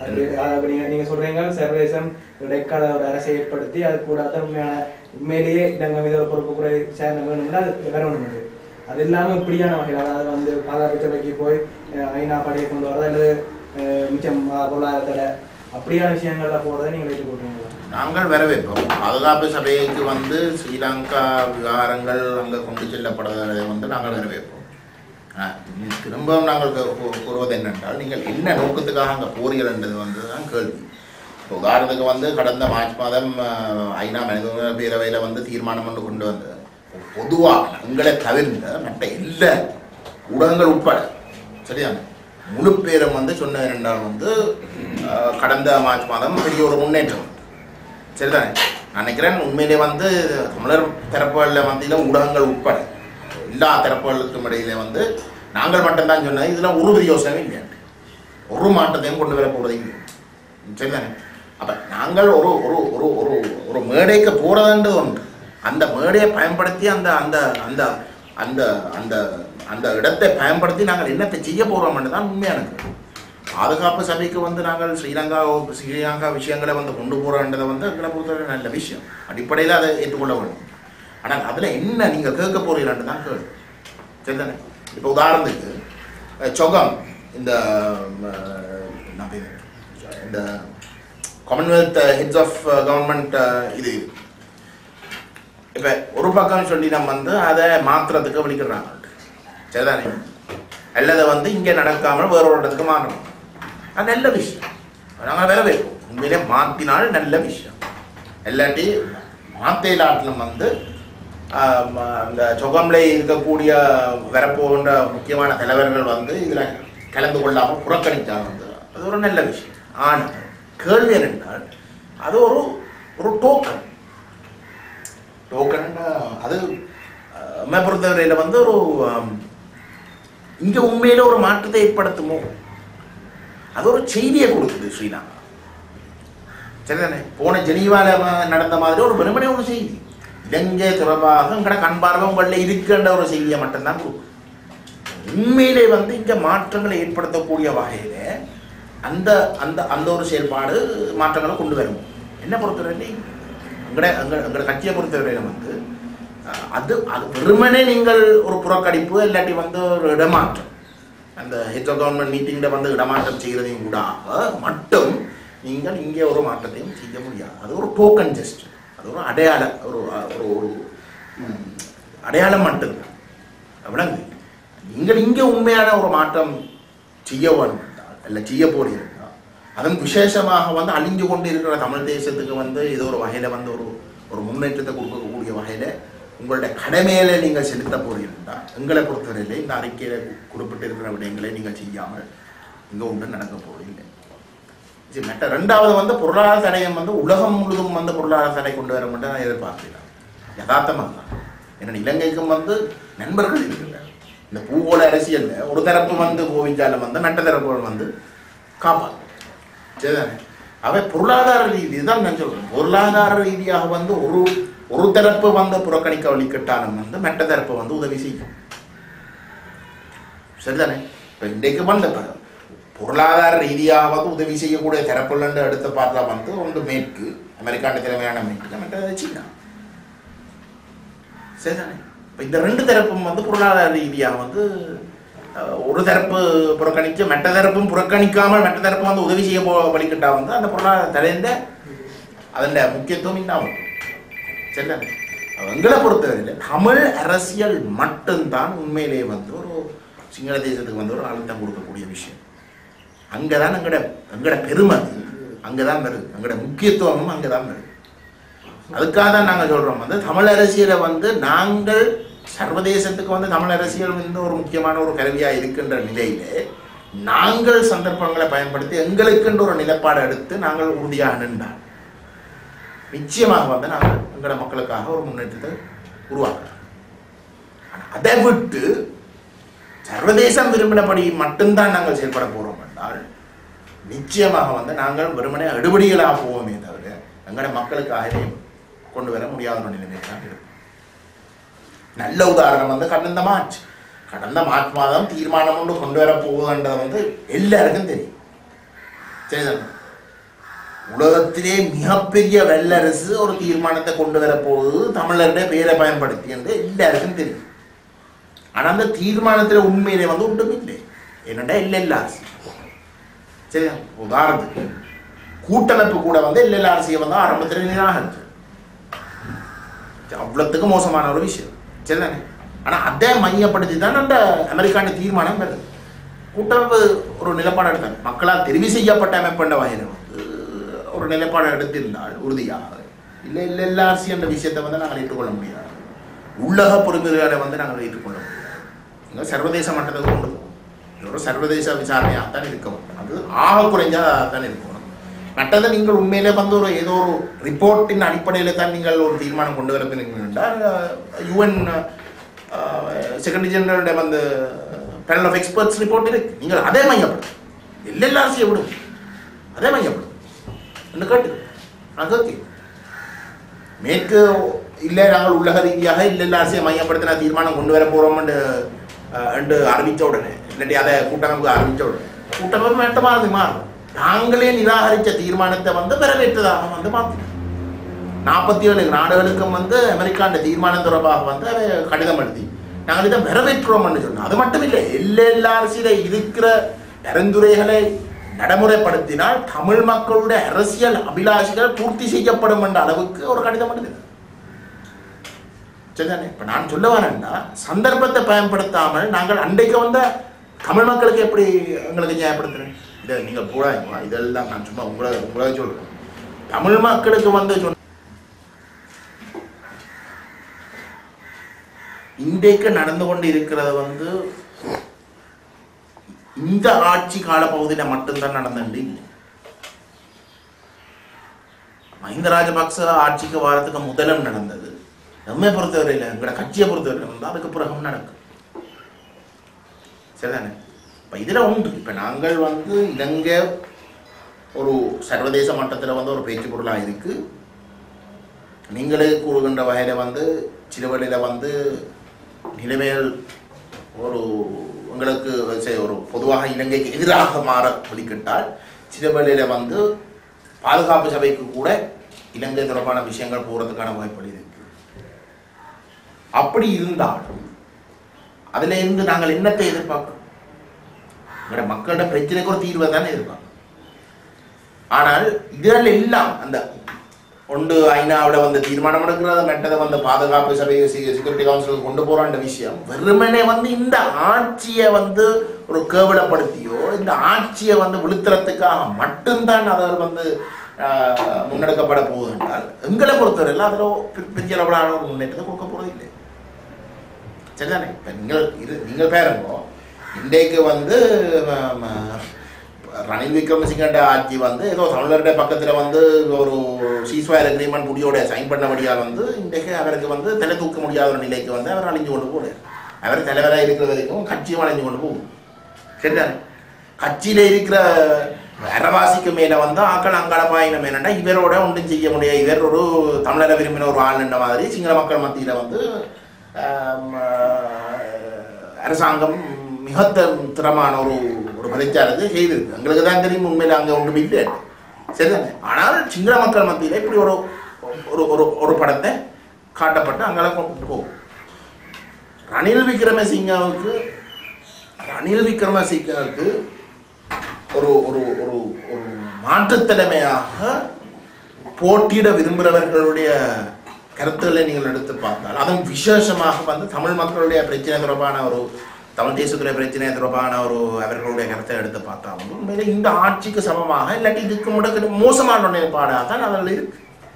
அது அது நீங்க நீங்க சொல்றீங்க சர்வதேசம் இடைக்கால ஒரு அரசை ஏற்படுத்தி அது கூட உண்மையான உண்மையிலேயே இலங்கை மீது ஒரு பொறுப்பு குறை சேர்ந்த வேணும்னா அது வரணும் அது அது இல்லாம இப்படியான வகையில் அதாவது வந்து பாதுகாப்பு சபைக்கு போய் அஹ், ஐநா படையை கொண்டு வரது அல்லது அஹ், மிச்சம் அஹ், பொருளாதாரத்தோட அப்படியான விஷயங்கள்ல போறதை நீங்க ஏற்றுக்கொள்றீங்களா நாங்கள் வரவேற்போம் பாதுகாப்பு சபைக்கு வந்து ஸ்ரீலங்கா விவகாரங்கள் அங்கே கொண்டு செல்லப்படுவதை வந்து நாங்கள் வரவேற்போம் ஆ, இது திரும்பவும் நாங்கள் கூ- கூ- கூறுவது என்னென்றால் நீங்கள் என்ன நோக்கத்துக்காக அங்கே போறீர்கள் என்றது வந்து தான் கேள்வி இப்போ உதாரணத்துக்கு வந்து கடந்த மார்ச் மாதம் ஆ, ஐநா மனித உரிமை பேரவையில் வந்து தீர்மானம் ஒன்று கொண்டு வந்தது பொதுவாக எங்களை தவிர்ந்த மற்ற எல்லா ஊடகங்கள் உட்பட சரிதானே முழு பேரும் வந்து சொன்னது என்னென்றால் வந்து ஆ, கடந்த மார்ச் மாதம் பெரிய ஒரு முன்னேற்றம் சரிதானே நான் நினைக்கிறேன் உண்மையிலே வந்து தமிழர் தரப்புகளில் வந்து இதில் ஊடகங்கள் உட்பட எல்லா தரப்புகளுக்கும் இடையில வந்து நாங்கள் மட்டும்தான் சொன்னது இதில் ஒரு பிரயோசனமே இல்லை ஒரு மாற்றத்தையும் கொண்டு வர போகிறது இல்லை சரிதானே அப்போ நாங்கள் ஒரு ஒரு ஒரு ஒரு ஒரு மேடைக்கு போகிறதுன்றது ஒன்று அந்த மேடையை பயன்படுத்தி அந்த அந்த அந்த அந்த அந்த அந்த இடத்தை பயன்படுத்தி நாங்கள் என்னத்தை செய்ய போகிறோம்னு தான் உண்மையானது பாதுகாப்பு சபைக்கு வந்து நாங்கள் ஸ்ரீலங்கா ஸ்ரீலங்கா விஷயங்களை வந்து கொண்டு போகிறோன்றதை வந்து எங்களை பொறுத்தவரை நல்ல விஷயம் அடிப்படையில் அதை ஏற்றுக்கொள்ள வேண்டும் ஆனால் அதில் என்ன நீங்கள் கேட்க போறீங்கன்னு தான் கேள்வி சரிதானே இப்போ உதாரணத்துக்கு அஹ், சொகம் இந்த அஹ், என்ன பேரு? இந்த காமன்வெல்த் ஹெட்ஸ் ஆஃப் கவர்மெண்ட் இது இப்போ ஒரு பக்கம் சொல்லி நம்ம வந்து அதை மாற்றுறதுக்கு வலிக்கிறாங்க சரிதானே அல்லது வந்து இங்கே நடக்காமல் வேற ஒரு இடத்துக்கு மாறணும் அது நல்ல விஷயம் நாங்கள் வரவேற்போம் உண்மையிலே மாற்றினால் நல்ல விஷயம் இல்லாட்டி மாத்தையிலாட்டிலும் வந்து ஆம், அந்த சொகம்ல இருக்கக்கூடிய வரப்போகின்ற முக்கியமான தலைவர்கள் வந்து இதில் கலந்து கொள்ளாமல் புறக்கணித்தால் வந்து அது ஒரு நல்ல விஷயம் ஆனால் கேள்வி என்னென்றால் அது ஒரு ஒரு டோக்கன் டோக்கன் அது அஹ், என்னை பொறுத்தவரையில் வந்து ஒரு ஆம், இங்க உண்மையில ஒரு மாற்றத்தை ஏற்படுத்துமோ அது ஒரு செய்தியை கொடுக்குது ஸ்ரீலங்கா சரிதானே போன ஜெனீவால ம- நடந்த மாதிரி ஒரு வெறுமனே ஒரு செய்தி இலங்கை தொடர்பாக எங்கட கண்பார்வை உங்களில் இருக்கின்ற ஒரு செய்தியை மட்டும்தான் கொடுக்கும் உண்மையிலே வந்து இங்க மாற்றங்களை ஏற்படுத்தக்கூடிய வகையில அந்த அந்த அந்த ஒரு செயல்பாடு மாற்றங்களை கொண்டு வரும் என்ன பொறுத்தவரை எங்கட எங்க எங்கட கட்சியை பொறுத்தவரையில வந்து அஹ், அது அது வெறுமனே நீங்கள் ஒரு புறக்கணிப்பு இல்லாட்டி வந்து ஒரு இடமாற்றம் அந்த ஹெச் ஆஃப் கவர்மெண்ட் மீட்டிங்கில் வந்து இடமாற்றம் செய்கிறதையும் கூட மட்டும் நீங்கள் இங்கே ஒரு மாற்றத்தையும் செய்ய முடியாது அது ஒரு டோக்கன் ஜஸ்ட் அது ஒரு அடையாள ஒரு ஒரு ஒரு ம், அடையாளம் மட்டும்தான் விளங்கு நீங்கள் இங்கே உண்மையான ஒரு மாற்றம் செய்ய வேண்டும் இல்லை செய்ய போறீர்கள் அதன் விசேஷமாக வந்து அழிஞ்சு கொண்டு இருக்கிற தமிழ் தேசத்துக்கு வந்து இது ஒரு வகையில் வந்து ஒரு ஒரு முன்னேற்றத்தை கொடுக்கக்கூடிய வகையில் உங்களுடைய கடமையில நீங்கள் செலுத்த போறீர்களா எங்களை பொறுத்தவரையிலே இந்த அறிக்கையில் குறிப்பிட்டிருக்கிற விடயங்களை நீங்கள் செய்யாமல் இங்கே ஒன்றும் நடக்க போறதில்லை சரி மற்ற ரெண்டாவது வந்து பொருளாதார தடையம் வந்து உலகம் முழுதும் வந்து பொருளாதார தடை கொண்டு வர மட்டும் நான் எதிர்பார்க்கிறேன் யதார்த்தமாக தான் ஏன்னா இலங்கைக்கும் வந்து நண்பர்கள் இருக்குல்ல இந்த பூகோள அரசியல்ல ஒரு தரப்பு வந்து கோவிஞ்சாலும் வந்து மற்ற தரப்புகள் வந்து காப்பாற்றும் சரிதானே அவை பொருளாதார ரீதி தான் நான் சொல்றேன் பொருளாதார ரீதியாக வந்து ஒரு ஒரு தரப்பு வந்து புறக்கணிக்க வழிகட்டாலும் வந்து மற்ற தரப்பு வந்து உதவி செய்யும் சரிதானே இப்போ இன்றைக்கு வந்து இப்ப பொருளாதார ரீதியாக வந்து உதவி செய்யக்கூடிய தரப்புலன்னு எடுத்து பார்த்தா வந்து ஒன்று மேற்கு அமெரிக்காண்ட திறமையான மேற்கு மற்றது சீனா சரிதானே இப்போ இந்த ரெண்டு தரப்பும் வந்து பொருளாதார ரீதியாக வந்து அஹ், ஒரு தரப்பு புறக்கணித்து மற்ற தரப்பும் புறக்கணிக்காமல் மற்ற தரப்பு வந்து உதவி செய்ய போ வழிகிட்டா வந்து அந்த பொருளாதார தடைந்த அதன் முக்கியத்துவம் இல்லாமல் சரிதானே அப்ப எங்களை பொறுத்தவரையில் தமிழ் அரசியல் மட்டும்தான் உண்மையிலேயே வந்து ஒரு சிங்கள தேசத்துக்கு வந்து ஒரு அழுத்தம் கொடுக்கக்கூடிய விஷயம் அங்கே தான் எங்களோட எங்களோட பெருமை அங்கே தான் வருது எங்களோட முக்கியத்துவமும் அங்கே தான் வருது அதுக்காக தான் நாங்கள் சொல்கிறோம் வந்து தமிழ் அரசியலை வந்து நாங்கள் சர்வதேசத்துக்கு வந்து தமிழ் அரசியல் வந்து ஒரு முக்கியமான ஒரு கருவியாக இருக்கின்ற நிலையிலே நாங்கள் சந்தர்ப்பங்களை பயன்படுத்தி எங்களுக்கென்று ஒரு நிலைப்பாடு எடுத்து நாங்கள் உறுதியாக நின்றால் நிச்சயமாக வந்து நாங்கள் எங்களோட மக்களுக்காக ஒரு முன்னேற்றத்தை உருவாக்குறோம் ஆனா அதை விட்டு சர்வதேசம் விரும்பினபடி மட்டும்தான் நாங்கள் செயல்பட போகிறோம் என்றால் நிச்சயமாக வந்து நாங்கள் வெறுமனே எடுபடிகளாக போவோமே தவிர எங்களோட மக்களுக்காகவே கொண்டு வர முடியாத ஒரு நிலைமையில் தான் இருக்கும் நல்ல உதாரணம் வந்து கடந்த மார்ச் கடந்த மார்ச் மாதம் தீர்மானம் ஒன்று கொண்டு வர போகுதுன்றது வந்து எல்லாருக்கும் தெரியும் சரிதானே உலகத்திலே மிகப்பெரிய வல்லரசு ஒரு தீர்மானத்தை கொண்டு வரப்போகுது தமிழருடைய பேரை பயன்படுத்தி என்று எல்லாருக்கும் தெரியும் ஆனா அந்த தீர்மானத்துல உண்மையிலே வந்து ஒன்றும் இல்லை என்னடா எல்எல்ஆர்சி சரியா உதாரணத்துக்கு கூட்டமைப்பு கூட வந்து எல்எல்ஆர்சியை வந்து ஆரம்பத்தில் நிராகரிச்சு அவ்வளோத்துக்கு மோசமான ஒரு விஷயம் சரிதானே ஆனா அதை மையப்படுத்தி தான் அந்த அமெரிக்கான தீர்மானம் வருது கூட்டமைப்பு ஒரு நிலைப்பாடு எடுத்தாங்க மக்களால் தெரிவு செய்யப்பட்ட அமைப்புன்ற வகையில் வந்து ஒரு நிலைப்பாடு எடுத்திருந்தால் உறுதியாக இல்லை இல்லை எல்ஆர்சி என்ற விஷயத்தை வந்து நாங்கள் ஏற்றுக்கொள்ள முடியாது உள்ளக பொறுமைகளை வந்து நாங்கள் ஏற்றுக்கொள்ள முடியாது இங்க சர்வதேச மட்டத்துக்கு கொண்டு போகணும் இது ஒரு சர்வதேச விசாரணையாக தான் இருக்கணும் அது ஆக குறைஞ்சதாக தான் இருக்கணும் மற்றதை நீங்கள் உண்மையிலே வந்து ஒரு ஏதோ ஒரு ரிப்போர்ட்டின் அடிப்படையில் தான் நீங்கள் ஒரு தீர்மானம் கொண்டு வரப்பீர்கள் என்றால் யுஎன் செகண்டரி ஜெனரலுடைய வந்து பேனல் ஆஃப் எக்ஸ்பர்ட்ஸ் ரிப்போர்ட் இருக்கு நீங்கள் அதே மையப்படும் எல்லாம் செய்ய விடும் அதே மையப்படும் என்ன கேட்டு நான் கேட்கு மேற்கு இல்லை நாங்கள் உலக ரீதியாக இல்லை ஆசையை மையப்படுத்தின தீர்மானம் கொண்டு வர போகிறோம் என்று அறிவித்த உடனே இல்லாட்டி அதை கூட்டமைப்பு அறிவித்த உடனே கூட்டமைப்பு மேட்டமாக இருந்து மாறும் நாங்களே நிராகரித்த தீர்மானத்தை வந்து வரவேற்றதாக வந்து மாற்றணும் நாற்பத்தி ஏழு நாடுகளுக்கும் வந்து அமெரிக்காண்ட தீர்மானம் தொடர்பாக வந்து அதை கடிதம் எழுதி நாங்கள் இதை வரவேற்றோம்னு சொன்னோம் அது மட்டும் இல்லை எல்லா அரசியல இருக்கிற பரிந்துரைகளை நடைமுறைப்படுத்தினால் தமிழ் மக்களுடைய அரசியல் அபிலாஷைகள் பூர்த்தி செய்யப்படும் என்ற அளவுக்கு ஒரு கடிதம் எழுது சரிதானே இப்ப நான் சொல்ல வரேன்னா சந்தர்ப்பத்தை பயன்படுத்தாமல் நாங்கள் அன்றைக்கு வந்த தமிழ் மக்களுக்கு எப்படி எங்களுக்கு நியாயப்படுத்துறேன் இதை நீங்கள் கூட இதெல்லாம் நான் சும்மா உங்களை உங்களை சொல்றேன் தமிழ் மக்களுக்கு வந்து சொன்ன இன்றைக்கு நடந்து கொண்டு இருக்கிறது வந்து இந்த ஆட்சி காலப்பகுதியில் மட்டும்தான் நடந்தது இல்லை மஹிந்த ராஜபக்ச ஆட்சிக்கு வாரத்துக்கு முதலும் நடந்தது நம்மை பொறுத்தவரையில் எங்களோட கட்சியை பொறுத்தவரையில் வந்து அதுக்கு பிறகும் நடக்கும் சரிதானே இப்போ இதில் உண்டு இப்போ நாங்கள் வந்து இலங்கை ஒரு சர்வதேச மட்டத்தில் வந்து ஒரு பேச்சு பொருளாக இருக்கு நீங்களே கூறுகின்ற வகையில் வந்து சிறுவழியில் வந்து நிலைமைகள் ஒரு உங்களுக்கு சரி, ஒரு பொதுவாக இலங்கைக்கு எதிராக மாற வழிகிட்டால் சிறுவழியில் வந்து பாதுகாப்பு சபைக்கு கூட இலங்கை தொடர்பான விஷயங்கள் போகிறதுக்கான வாய்ப்பு இருக்கு அப்படி இருந்தாலும் அதுல இருந்து நாங்கள் என்னத்தை எதிர்பார்க்கிறோம் எங்களோட மக்களோட பிரச்சனைக்கு ஒரு தீர்வை தானே எதிர்பார்க்கிறோம் ஆனால் இதில் எல்லாம் அந்த ஒன்று ஐநாவோட வந்து தீர்மானம் எடுக்கிறது மெட்டதை வந்து பாதுகாப்பு சபை செக்யூரிட்டி கவுன்சிலுக்கு கொண்டு போறான்ற விஷயம் வெறுமனே வந்து இந்த ஆட்சியை வந்து ஒரு கேவலப்படுத்தியோ இந்த ஆட்சியை வந்து விழுத்துறதுக்காக மட்டும்தான் அதில் வந்து ஆஹ், முன்னெடுக்கப்பட போகுது என்றால் எங்களை பொறுத்தவரையில் அதில் பெரிய அளவிலான ஒரு முன்னேற்றத்தை கொடுக்க போறது இல்லை சரிதானே இப்போ நீங்கள் இரு நீங்கள் பேருங்கோ இன்றைக்கு வந்து ம- ம- ரணில் விக்ரமசிங்கண்ட ஆட்சி வந்து ஏதோ தமிழருடைய பக்கத்தில் வந்து ஒரு சீஸ்வயர் அக்ரிமெண்ட் முடியோட சைன் பண்ணபடியால் வந்து இன்றைக்கு அவருக்கு வந்து தலை தூக்க முடியாத ஒரு நிலைக்கு வந்து அவர் அழிஞ்சு கொண்டு போகிறார் அவர் தலைவராக இருக்கிற வரைக்கும் கட்சியும் அழிஞ்சு கொண்டு போகும் சரிதானே கட்சியில் இருக்கிற அரவாசிக்கு மேலே வந்து ஆக்கள் அங்காள பாயினம் என்னன்னா இவரோட ஒன்றும் செய்ய முடியாது இவர் ஒரு தமிழரை விரும்பின ஒரு ஆளுன்ற மாதிரி சிங்கள மக்கள் மத்தியில் வந்து ஆம், ஆஹ், அரசாங்கம் மிக த- திறமான ஒரு ஒரு பிரச்சாரத்தை செய்திருக்கு எங்களுக்கு தான் தெரியும் உண்மையில் அங்கே ஒன்றும் இல்லை சரிதானே ஆனால் சிங்கள மக்கள் மத்தியில் இப்படி ஒரு ஒரு ஒரு ஒரு படத்தை காட்டப்பட்டு அங்கெல்லாம் கொண்டு போகும் ரணில் விக்ரமசிங்காவுக்கு ரணில் விக்ரமசிங்காவுக்கு ஒரு ஒரு ஒரு ஒரு மாற்றுத்தலைமையாக போட்டியிட விரும்புகிறவர்களுடைய கருத்துக்களை நீங்கள் எடுத்து பார்த்தால் அதுவும் விசேஷமாக வந்து தமிழ் மக்களுடைய பிரச்சனை தொடர்பான ஒரு தமிழ் தேசத்துடைய பிரச்சனை தொடர்பான ஒரு அவர்களுடைய கருத்தை எடுத்து பார்த்தா வந்து உண்மையிலே இந்த ஆட்சிக்கு சமமாக இல்லாட்டி இதுக்கு முடக்கு மோசமான ஒரு நிலைப்பாடாக தான் அதில் இருக்கு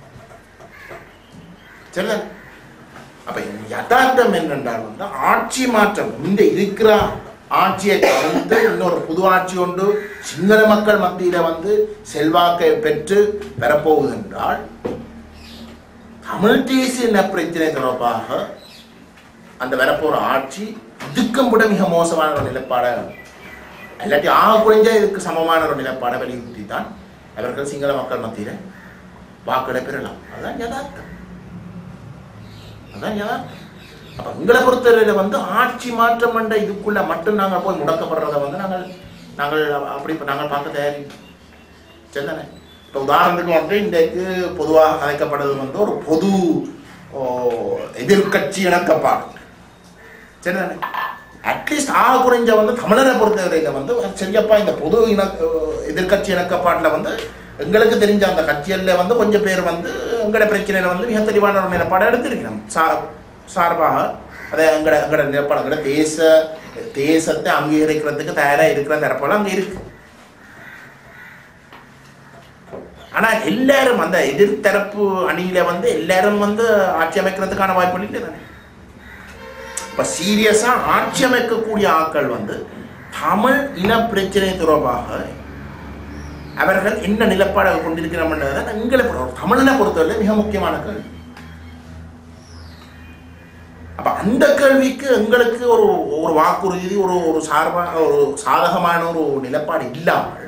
சரிதான் அப்ப யதார்த்தம் என்னென்றால் வந்து ஆட்சி மாற்றம் இந்த இருக்கிற ஆட்சியை கலந்து இன்னொரு புது ஆட்சி ஒன்று சிங்கள மக்கள் மத்தியில வந்து செல்வாக்கை பெற்று பெறப்போகுது என்றால் தமிழ் தேசிய இன பிரச்சனை தொடர்பாக அந்த வரப்போற ஆட்சி இதுக்கும் விட மிக மோசமான ஒரு நிலைப்பாடை இல்லாட்டி ஆக குறைஞ்ச இதுக்கு சமமான ஒரு நிலைப்பாடை வலியுறுத்தி தான் அவர்கள் சிங்கள மக்கள் மத்தியில வாக்குகளை பெறலாம் அதுதான் யதார்த்தம் அதான் யதார்த்தம் அப்ப எங்களை பொறுத்தவரையில வந்து ஆட்சி மாற்றம் என்ற இதுக்குள்ள மட்டும் நாங்கள் போய் முடக்கப்படுறத வந்து நாங்கள் நாங்கள் அப்படி இப்ப நாங்கள் பார்க்க தயாரி சரிதானே இப்ப இப்போ உதாரணத்துக்கு வந்து இன்றைக்கு பொதுவாக கதைக்கப்படுறது வந்து ஒரு பொது ஓ, எதிர்க்கட்சி இணக்கப்பாடு சரிதானே அட்லீஸ்ட் ஆக குறைஞ்ச வந்து தமிழரை பொறுத்தவரையில் வந்து சரியப்பா இந்த பொது இன எதிர்க்கட்சி இணக்கப்பாட்டில் வந்து எங்களுக்கு தெரிஞ்ச அந்த கட்சிகளில் வந்து கொஞ்சம் பேர் வந்து எங்களோட பிரச்சனையில் வந்து மிக தெளிவான ஒரு நிலப்பாடை எடுத்திருக்கிறோம் சா சார்பாக அதை எங்களோட எங்களோட நிலப்பாடு எங்களோட தேச தேசத்தை அங்கீகரிக்கிறதுக்கு தயாராக இருக்கிற தரப்பெல்லாம் அங்கே இருக்கு ஆனா எல்லாரும் அந்த எதிர்த்தரப்பு அணியில வந்து எல்லாரும் வந்து ஆட்சி அமைக்கிறதுக்கான வாய்ப்பு இல்லை தானே இப்ப சீரியஸா ஆட்சி அமைக்கக்கூடிய ஆட்கள் வந்து தமிழ் இன பிரச்சனை தொடர்பாக அவர்கள் என்ன நிலப்பாடாக கொண்டிருக்கிறோம்ன்றதை எங்களை பொறுத்த தமிழனை பொறுத்தவரை மிக முக்கியமான கேள்வி அப்ப அந்த கேள்விக்கு எங்களுக்கு ஒரு ஒரு வாக்குறுதி ஒரு ஒரு சார்பாக ஒரு சாதகமான ஒரு நிலப்பாடு இல்லாமல்